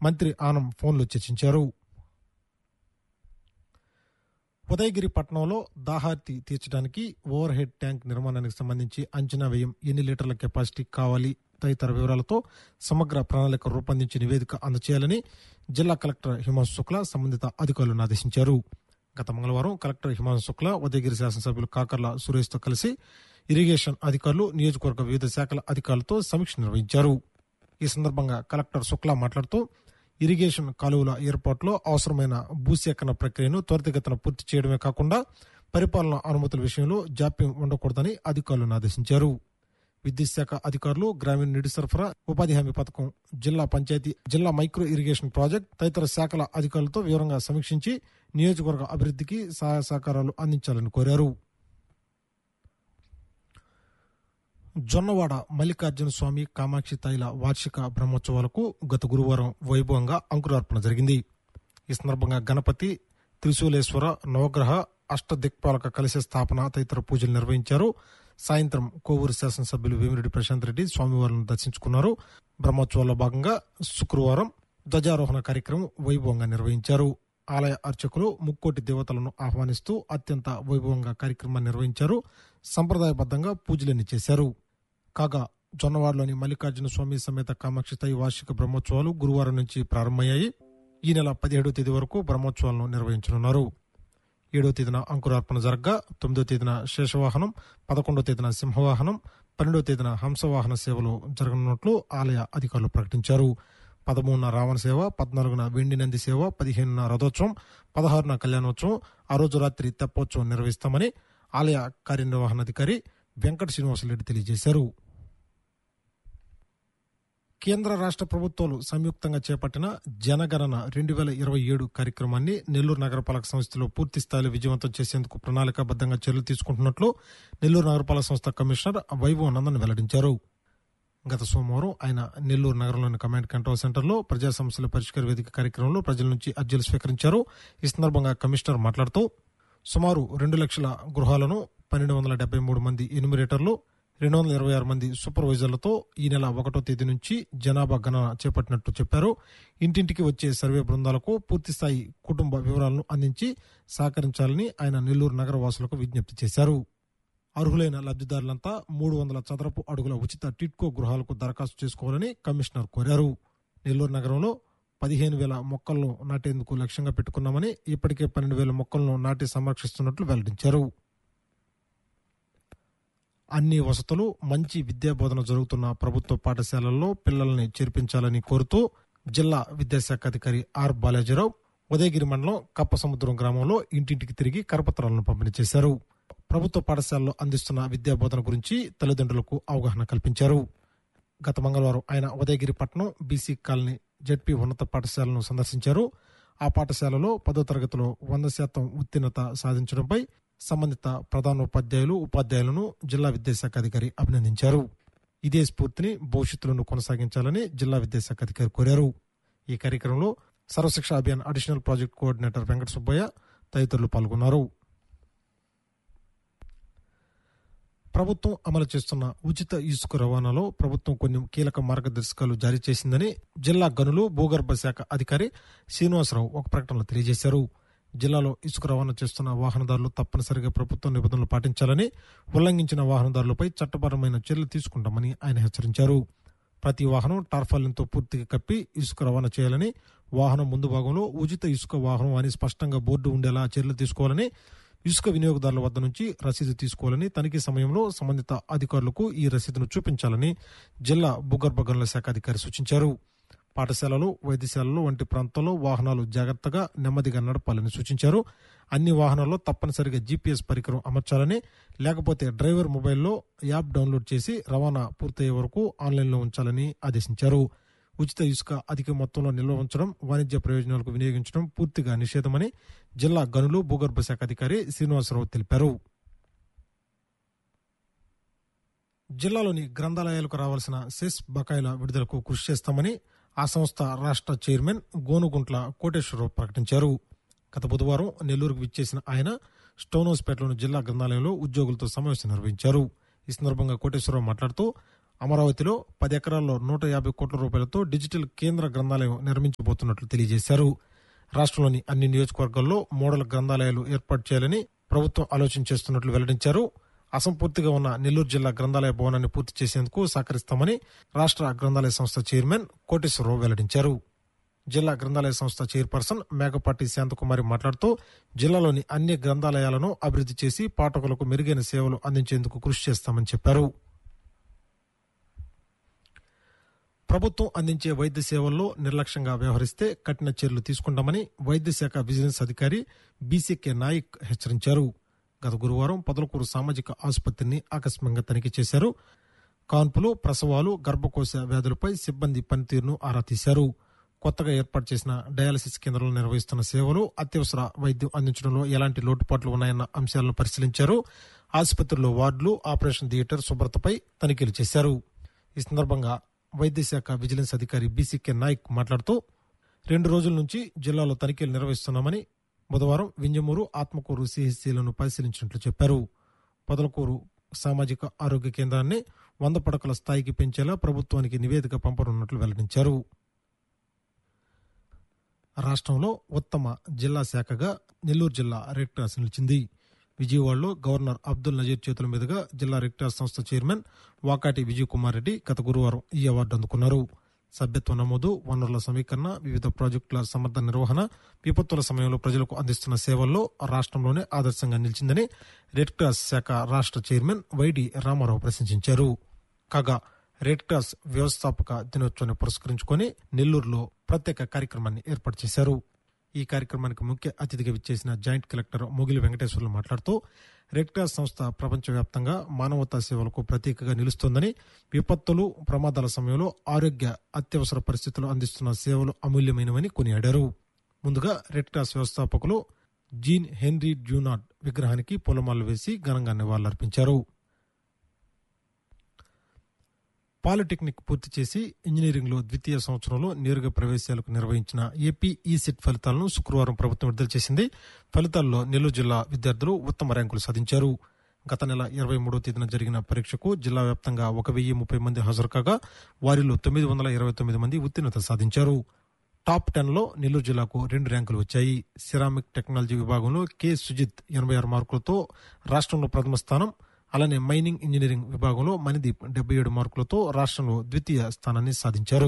మంత్రి ఆనం ఫోన్లో చర్చించారు ఉదయగిరి పట్టణంలో దాహార్తి తీర్చడానికి ఓవర్ హెడ్ ట్యాంక్ నిర్మాణానికి సంబంధించి అంచనా వ్యయం ఎన్ని లీటర్ల కెపాసిటీ కావాలి తదితర వివరాలతో సమగ్ర ప్రణాళిక రూపొందించి నివేదిక అందజేయాలని జిల్లా కలెక్టర్ హిమాంశు శుక్లా సంబంధిత అధికారులను ఆదేశించారు గత మంగళవారం కలెక్టర్ హిమాంశు శుక్లా ఉదయగిరి శాసనసభ్యులు కాకర్ల సురేష్తో కలిసి ఇరిగేషన్ అధికారులు నియోజకవర్గ వివిధ శాఖల అధికారులతో సమీక్ష నిర్వహించారు ఈ సందర్భంగా కలెక్టర్ శుక్లా మాట్లాడుతూ ఇరిగేషన్ కాలువల ఏర్పాటులో అవసరమైన భూసేకరణ ప్రక్రియను త్వరితగతిన పూర్తి చేయడమే కాకుండా పరిపాలన అనుమతుల విషయంలో జాప్యం ఉండకూడదని అధికారులను ఆదేశించారు విద్యుత్ శాఖ అధికారులు గ్రామీణ నీటి సరఫరా ఉపాధి హామీ పథకం జిల్లా పంచాయతీ జిల్లా మైక్రో ఇరిగేషన్ ప్రాజెక్ట్ తదితర శాఖల అధికారులతో వివరంగా సమీక్షించి నియోజకవర్గ అభివృద్ధికి సహాయ సహకారాలు అందించాలని కోరారు జొన్నవాడ మల్లికార్జున స్వామి కామాక్షి తైల వార్షిక బ్రహ్మోత్సవాలకు గత గురువారం వైభవంగా అంకురార్పణ జరిగింది ఈ సందర్భంగా గణపతి త్రిశూలేశ్వర నవగ్రహ అష్టదిక్పాలక కలశ స్థాపన తదితర పూజలు నిర్వహించారు సాయంత్రం కోవూరు శాసనసభ్యులు వేమిరెడ్డి ప్రశాంత్ రెడ్డి స్వామివారిని దర్శించుకున్నారు బ్రహ్మోత్సవాల్లో భాగంగా శుక్రవారం ధ్వజారోహణ కార్యక్రమం వైభవంగా నిర్వహించారు ఆలయ అర్చకులు ముక్కోటి దేవతలను ఆహ్వానిస్తూ అత్యంత వైభవంగా కార్యక్రమాన్ని నిర్వహించారు సంప్రదాయబద్ధంగా పూజలన్నీ చేశారు కాగా జొన్నవాడలోని మల్లికార్జున స్వామి సమేత కామాక్షి తై వార్షిక బ్రహ్మోత్సవాలు గురువారం నుంచి ప్రారంభమయ్యాయి ఈ నెల పదిహేడవ తేదీ వరకు బ్రహ్మోత్సవాలను నిర్వహించనున్నారు ఏడవ తేదీన అంకురార్పణ జరగ్గా తొమ్మిదో తేదీన శేషవాహనం పదకొండో తేదీన సింహవాహనం పన్నెండవ తేదీన హంసవాహన సేవలు జరగనున్నట్లు ఆలయ అధికారులు ప్రకటించారు పదమూడున రావణ సేవ పద్నాలుగున వెండి నంది సేవ పదిహేనున రథోత్సవం పదహారున కళ్యాణోత్సవం ఆ రోజు రాత్రి తెప్పోత్సవం నిర్వహిస్తామని ఆలయ కార్యనిర్వహణాధికారి వెంకట శ్రీనివాసరెడ్డి తెలియజేశారు కేంద్ర రాష్ట్ర ప్రభుత్వాలు సంయుక్తంగా చేపట్టిన జనగణన రెండు వేల ఇరవై ఏడు కార్యక్రమాన్ని నెల్లూరు నగరపాలక సంస్థలో పూర్తి స్థాయిలో విజయవంతం చేసేందుకు ప్రణాళికాబద్దంగా చర్యలు తీసుకుంటున్నట్లు నెల్లూరు నగరపాలక సంస్థ కమిషనర్ వైభవ్ నందన్ వెల్లడించారు గత సోమవారం ఆయన నెల్లూరు నగరంలోని కమాండ్ కంట్రోల్ సెంటర్లో ప్రజా సమస్యల పరిష్కార వేదిక కార్యక్రమంలో ప్రజల నుంచి అర్జీలు స్వీకరించారు ఈ సందర్భంగా కమిషనర్ మాట్లాడుతూ సుమారు రెండు లక్షల గృహాలను పన్నెండు వందల డెబ్బై మూడు మంది ఎన్యుమిరేటర్లు రెండు వందల ఇరవై ఆరు మంది సూపర్వైజర్లతో ఈ నెల ఒకటో తేదీ నుంచి జనాభా గణన చేపట్టినట్టు చెప్పారు ఇంటింటికి వచ్చే సర్వే బృందాలకు పూర్తిస్థాయి కుటుంబ వివరాలను అందించి సహకరించాలని ఆయన నెల్లూరు నగర వాసులకు విజ్ఞప్తి చేశారు అర్హులైన లబ్దిదారులంతా మూడు వందల చదరపు అడుగుల ఉచిత టిట్కో గృహాలకు దరఖాస్తు చేసుకోవాలని కమిషనర్ కోరారు నెల్లూరు నగరంలో పదిహేను వేల మొక్కలను నాటేందుకు లక్ష్యంగా పెట్టుకున్నామని ఇప్పటికే పన్నెండు వేల మొక్కలను నాటి సంరక్షిస్తున్నట్లు వెల్లడించారు అన్ని వసతులు మంచి విద్యా బోధన జరుగుతున్న ప్రభుత్వ పాఠశాలల్లో పిల్లల్ని చేర్పించాలని కోరుతూ జిల్లా విద్యాశాఖ అధికారి ఆర్ బాలాజీరావు ఉదయగిరి మండలం కప్పసముద్రం గ్రామంలో ఇంటింటికి తిరిగి కరపత్రాలను పంపిణీ చేశారు ప్రభుత్వ పాఠశాలలో అందిస్తున్న విద్యా బోధన గురించి తల్లిదండ్రులకు అవగాహన కల్పించారు గత మంగళవారం ఆయన ఉదయగిరి పట్టణం బీసీ కాలనీ జడ్పీ ఉన్నత పాఠశాలను సందర్శించారు ఆ పాఠశాలలో పదో తరగతిలో వంద శాతం ఉత్తీర్ణత సాధించడంపై సంబంధిత ప్రధానోపాధ్యాయులు ఉపాధ్యాయులను జిల్లా విద్యాశాఖ అధికారి అభినందించారు ఇదే స్ఫూర్తిని భవిష్యత్తులను కొనసాగించాలని జిల్లా విద్యాశాఖ అధికారి కోరారు ఈ కార్యక్రమంలో Sarva Shiksha Abhiyan additional project coordinator Venkata Subbaiah తదితరులు పాల్గొన్నారు ప్రభుత్వం అమలు చేస్తున్న ఉచిత ఇసుక రవాణాలో ప్రభుత్వం కొన్ని కీలక మార్గదర్శకాలు జారీ చేసిందని జిల్లా గనులు భూగర్భ శాఖ అధికారి శ్రీనివాసరావు ఒక ప్రకటనలో తెలియజేశారు జిల్లాలో ఇసుక రవాణా చేస్తున్న వాహనదారులు తప్పనిసరిగా ప్రభుత్వ నిబంధనలు పాటించాలని ఉల్లంఘించిన వాహనదారులపై చట్టపరమైన చర్యలు తీసుకుంటామని ఆయన హెచ్చరించారు ప్రతి వాహనం టార్ఫాలిన్తో పూర్తిగా కప్పి ఇసుక రవాణా చేయాలని వాహనం ముందు భాగంలో ఉచిత ఇసుక వాహనం అని స్పష్టంగా బోర్డు ఉండేలా చర్యలు తీసుకోవాలని ఇసుక వినియోగదారుల వద్ద నుంచి రసీదు తీసుకోవాలని తనిఖీ సమయంలో సంబంధిత అధికారులకు ఈ రసీదును చూపించాలని జిల్లా భూగర్భ గనుల శాఖ అధికారి సూచించారు పాఠశాలలు వైద్యశాలలు వంటి ప్రాంతాల్లో వాహనాలు జాగ్రత్తగా నెమ్మదిగా నడపాలని సూచించారు అన్ని వాహనాల్లో తప్పనిసరిగా జీపీఎస్ పరికరం అమర్చాలని లేకపోతే డ్రైవర్ మొబైల్లో యాప్ డౌన్లోడ్ చేసి రవాణా పూర్తయ్యే వరకు ఆన్లైన్లో ఉంచాలని ఆదేశించారు ఉచిత ఇసుక అధిక మొత్తంలో నిల్వ ఉంచడం వాణిజ్య ప్రయోజనాలకు వినియోగించడం పూర్తిగా నిషేధమని జిల్లా గనులు భూగర్భ శాఖ అధికారి శ్రీనివాసరావు తెలిపారు జిల్లాలోని గ్రంథాలయాలకు రావాల్సిన సెస్ బకాయిల విడుదలకు కృషి చేస్తామని ఆ సంస్థ రాష్ట్ర చైర్మన్ గోనుగుంట్ల కోటేశ్వరరావు ప్రకటించారు గత బుధవారం నెల్లూరుకు విచ్చేసిన ఆయన స్టోనోస్పేటలోని జిల్లా గ్రంథాలయంలో ఉద్యోగులతో సమావేశం నిర్వహించారు ఈ సందర్భంగా కోటేశ్వరరావు మాట్లాడుతూ అమరావతిలో పది ఎకరాల్లో నూట యాభై కోట్ల రూపాయలతో డిజిటల్ కేంద్ర గ్రంథాలయం నిర్మించబోతున్నట్లు తెలియజేశారు రాష్ట్రంలోని అన్ని నియోజకవర్గాల్లో మోడల్ గ్రంథాలయాలు ఏర్పాటు చేయాలని ప్రభుత్వం ఆలోచన చేస్తున్నట్లు వెల్లడించారు అసంపూర్తిగా ఉన్న నెల్లూరు జిల్లా గ్రంథాలయ భవనాన్ని పూర్తి చేసేందుకు సహకరిస్తామని రాష్ట్ర గ్రంథాలయ సంస్థ చైర్మన్ కోటేశ్వరరావు వెల్లడించారు జిల్లా గ్రంథాలయ సంస్థ చైర్పర్సన్ మేకపాటి శాంతకుమారి మాట్లాడుతూ జిల్లాలోని అన్ని గ్రంథాలయాలను అభివృద్ధి చేసి పాఠకులకు మెరుగైన సేవలు అందించేందుకు కృషి చేస్తామని చెప్పారు ప్రభుత్వం అందించే వైద్య సేవల్లో నిర్లక్ష్యంగా వ్యవహరిస్తే కఠిన చర్యలు తీసుకుంటామని వైద్య శాఖ విజిలెన్స్ అధికారి బీసీకే నాయక్ హెచ్చరించారు గత గురువారం పొదలకూరు సామాజిక ఆసుపత్రిని ఆకస్మికంగా తనిఖీ చేశారు కాన్పులు ప్రసవాలు గర్భకోశ వ్యాధులపై సిబ్బంది పనితీరును ఆరా తీశారు కొత్తగా ఏర్పాటు చేసిన డయాలసిస్ కేంద్రంలో నిర్వహిస్తున్న సేవలు అత్యవసర వైద్యం అందించడంలో ఎలాంటి లోటుపాట్లు ఉన్నాయన్న అంశాలను పరిశీలించారు ఆసుపత్రిలో వార్డులు ఆపరేషన్ థియేటర్ శుభ్రతపై తనిఖీలు చేశారు ఈ సందర్భంగా వైద్య శాఖ విజిలెన్స్ అధికారి బీసీకే నాయక్ మాట్లాడుతూ రెండు రోజుల నుంచి జిల్లాలో తనిఖీలు నిర్వహిస్తున్నామని బుధవారం వింజమూరు ఆత్మకూరు సిహెచ్సిలను పరిశీలించినట్లు చెప్పారు పొదలకూరు సామాజిక ఆరోగ్య కేంద్రాన్ని వంద పడకల స్థాయికి పెంచేలా ప్రభుత్వానికి నివేదిక పంపనున్నట్లు వెల్లడించారు రాష్ట్రంలో ఉత్తమ జిల్లా శాఖగా నెల్లూరు జిల్లా రెడ్ క్రాస్ నిలిచింది విజయవాడలో గవర్నర్ అబ్దుల్ నజీర్ చేతుల మీదుగా జిల్లా రెడ్ క్రాస్ సంస్థ చైర్మన్ వాకాటి విజయ్ కుమార్ రెడ్డి గత గురువారం ఈ అవార్డు అందుకున్నారు సభ్యత్వ నమోదు వనరుల సమీకరణ వివిధ ప్రాజెక్టుల సమర్థ నిర్వహణ విపత్తుల సమయంలో ప్రజలకు అందిస్తున్న సేవల్లో రాష్ట్రంలోనే ఆదర్శంగా నిలిచిందని రెడ్ క్రాస్ శాఖ రాష్ట్ర చైర్మన్ వైడి రామారావు ప్రశంసించారు కాగా రెడ్ క్రాస్ వ్యవస్థాపక దినోత్సవాన్ని పురస్కరించుకొని నెల్లూరులో ప్రత్యేక కార్యక్రమాన్ని ఏర్పాటు చేశారు ఈ కార్యక్రమానికి ముఖ్య అతిథిగా విచ్చేసిన జాయింట్ కలెక్టర్ మొగిలి వెంకటేశ్వర్లు మాట్లాడుతూ రెడ్ క్రాస్ సంస్థ ప్రపంచవ్యాప్తంగా మానవతా సేవలకు ప్రతీకగా నిలుస్తోందని విపత్తులు ప్రమాదాల సమయంలో ఆరోగ్య అత్యవసర పరిస్థితులు అందిస్తున్న సేవలు అమూల్యమైనవని కొనియాడారు ముందుగా రెడ్ క్రాస్ వ్యవస్థాపకులు జీన్ హెన్రీ డ్యూనాట్ విగ్రహానికి పూలమాలలు వేసి ఘనంగా నివాళులర్పించారు పాలిటెక్నిక్ పూర్తి చేసి ఇంజనీరింగ్ లో ద్వితీయ సంవత్సరంలో నేరుగా ప్రవేశాలకు నిర్వహించిన ఏపీ ఈ సెట్ ఫలితాలను శుక్రవారం ప్రభుత్వం విడుదల చేసింది ఫలితాల్లో నెల్లూరు జిల్లా విద్యార్థులు ఉత్తమ ర్యాంకులు సాధించారు గత నెల ఇరవై మూడో తేదీన జరిగిన పరీక్షకు జిల్లా వ్యాప్తంగా ఒక వెయ్యి ముప్పై మంది హాజరు కాగా వారిలో తొమ్మిది వందల ఇరవై తొమ్మిది మంది ఉత్తీర్ణత సాధించారు టాప్ టెన్ లో నెల్లూరు జిల్లాకు రెండు ర్యాంకులు వచ్చాయి సిరామిక్ టెక్నాలజీ విభాగంలో కె సుజిత్ ఎనభై ఆరు మార్కులతో రాష్ట్రంలో ప్రథమ స్థానం అలానే మైనింగ్ ఇంజనీరింగ్ విభాగంలో మణిదీప్ డెబ్బై ఏడు మార్కులతో రాష్ట్రంలో ద్వితీయ స్థానాన్ని సాధించారు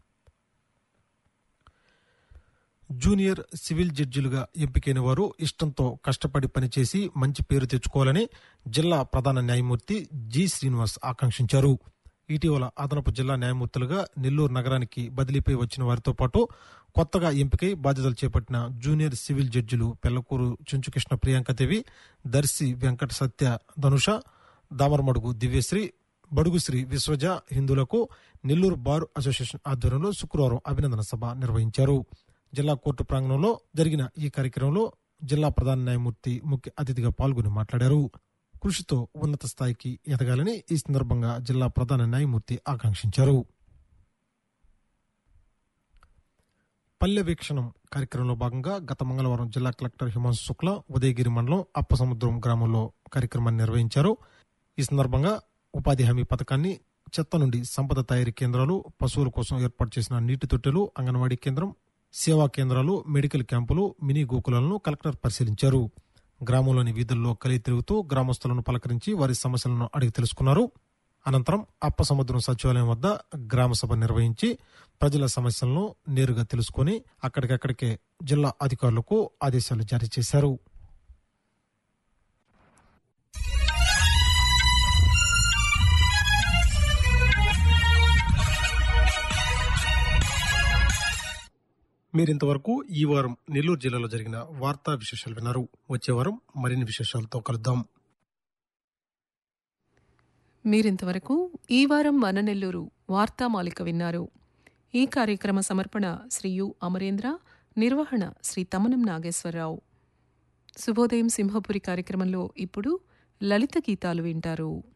జూనియర్ సివిల్ జడ్జిలుగా ఎంపికైన వారు ఇష్టంతో కష్టపడి పనిచేసి మంచి పేరు తెచ్చుకోవాలని జిల్లా ప్రధాన న్యాయమూర్తి జి శ్రీనివాస్ ఆకాంక్షించారు ఇటీవల అదనపు జిల్లా న్యాయమూర్తులుగా నెల్లూరు నగరానికి బదిలీపై వచ్చిన వారితో పాటు కొత్తగా ఎంపికై బాధ్యతలు చేపట్టిన జూనియర్ సివిల్ జడ్జిలు పెళ్లకూరు చుంచుకృష్ణ ప్రియాంకదేవి దర్శి వెంకట సత్య ధనుష దామరమడుగు దివ్యశ్రీ బడుగుశ్రీ విశ్వజ హిందువులకు నెల్లూరు బార్ అసోసియేషన్ ఆధ్వర్యంలో శుక్రవారం అభినందన సభ నిర్వహించారు జిల్లా కోర్టు ప్రాంగణంలో జరిగిన ఈ కార్యక్రమంలో జిల్లా ప్రధాన న్యాయమూర్తి ముఖ్య అతిథిగా పాల్గొని మాట్లాడారు కృషితో ఉన్నత స్థాయికి ఎదగాలని ఈ సందర్భంగా జిల్లా ప్రధాన న్యాయమూర్తి ఆకాంక్షించారు పల్లె వీక్షణం కార్యక్రమంలో భాగంగా గత మంగళవారం జిల్లా కలెక్టర్ హిమాంశు శుక్ల ఉదయగిరి మండలం అప్పసముద్రం గ్రామంలో కార్యక్రమాన్ని నిర్వహించారు ఈ సందర్భంగా ఉపాధి హామీ పథకాన్ని చెత్త నుండి సంపద తయారీ కేంద్రాలు పశువుల కోసం ఏర్పాటు చేసిన నీటి తొట్టెలు అంగన్వాడీ కేంద్రం సేవా కేంద్రాలు మెడికల్ క్యాంపులు మినీ గోకులాలను కలెక్టర్ పరిశీలించారు గ్రామంలోని వీధుల్లో కలిగి తిరుగుతూ గ్రామస్తులను పలకరించి వారి సమస్యలను అడిగి తెలుసుకున్నారు అనంతరం అప్పసముద్రం సచివాలయం వద్ద గ్రామ సభ నిర్వహించి ప్రజల సమస్యలను నేరుగా తెలుసుకుని అక్కడికక్కడికే జిల్లా అధికారులకు ఆదేశాలు జారీ చేశారు మీరింతవరకు ఈ వారం నెల్లూరు జిల్లాలో జరిగిన వార్తా విశేషాలు విన్నారు వచ్చే వారం మరిన్ని విశేషాలతో కలుద్దాం మీరింతవరకు ఈ వారం మన నెల్లూరు వార్తామాలిక విన్నారు ఈ కార్యక్రమ సమర్పణ శ్రీ యు అమరేంద్ర నిర్వహణ శ్రీ తమనం నాగేశ్వరరావు శుభోదయం సింహపురి కార్యక్రమంలో ఇప్పుడు లలిత గీతాలు వింటారు